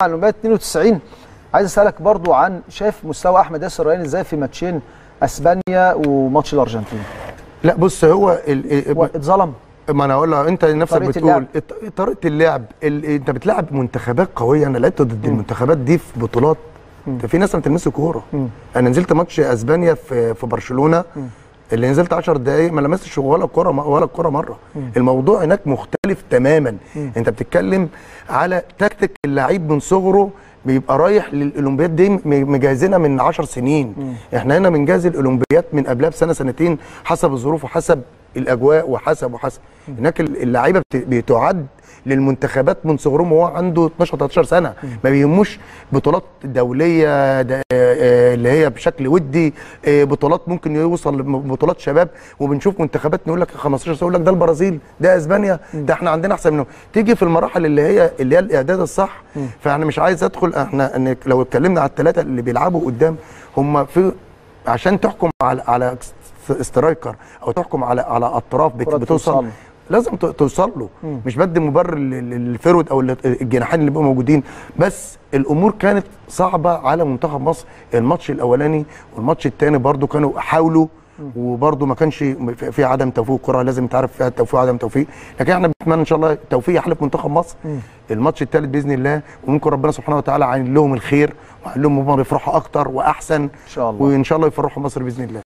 عن اولمبياد 92 عايز اسالك برضو عن شايف مستوى احمد ياسر ريان ازاي في ماتشين اسبانيا وماتش الارجنتين لا بص هو ال- هو اتظلم ما انا اقول لك انت نفسك طريقة بتقول اللعب. الط- طريقه اللعب ال- انت بتلعب منتخبات قويه انا لعبت ضد المنتخبات دي في بطولات انت في ناس ما بتلمسوا كوره انا نزلت ماتش اسبانيا في في برشلونه اللي نزلت 10 دقايق ما لمستش ولا كوره ولا كوره مره الموضوع هناك مختلف تماما انت بتتكلم على تكتيك اللعيب من صغره بيبقى رايح للاولمبياد دي م- مجهزينها من 10 سنين احنا هنا بنجهز الاولمبياد من قبلها بسنه سنتين حسب الظروف وحسب الاجواء وحسب وحسب هناك اللعيبه بت- بتعد للمنتخبات من صغرهم وهو عنده 12 13 سنه ما بيهموش بطولات دوليه د- آه، اللي هي بشكل ودي آه، بطولات ممكن يوصل لبطولات شباب وبنشوف منتخبات نقول لك 15 سنه يقول لك ده البرازيل ده اسبانيا ده احنا عندنا احسن منهم تيجي في المراحل اللي هي اللي هي الاعداد الصح فانا مش عايز ادخل احنا إن لو اتكلمنا على الثلاثه اللي بيلعبوا قدام هم في عشان تحكم على على سترايكر او تحكم على على اطراف بت- كرة بتوصل توصل. لازم ت- توصل له مش بدي مبرر لل- للفرود او لل- الجناحين اللي بيبقوا موجودين بس الامور كانت صعبه على منتخب مصر الماتش الاولاني والماتش الثاني برضو كانوا حاولوا وبرضه ما كانش في في عدم توفيق الكره لازم تعرف فيها التوفيق وعدم توفيق لكن احنا بنتمنى ان شاء الله التوفيق يحلف منتخب مصر الماتش الثالث باذن الله وممكن ربنا سبحانه وتعالى عين لهم الخير وعين لهم هم يفرحوا اكتر واحسن ان شاء الله وان شاء الله يفرحوا مصر باذن الله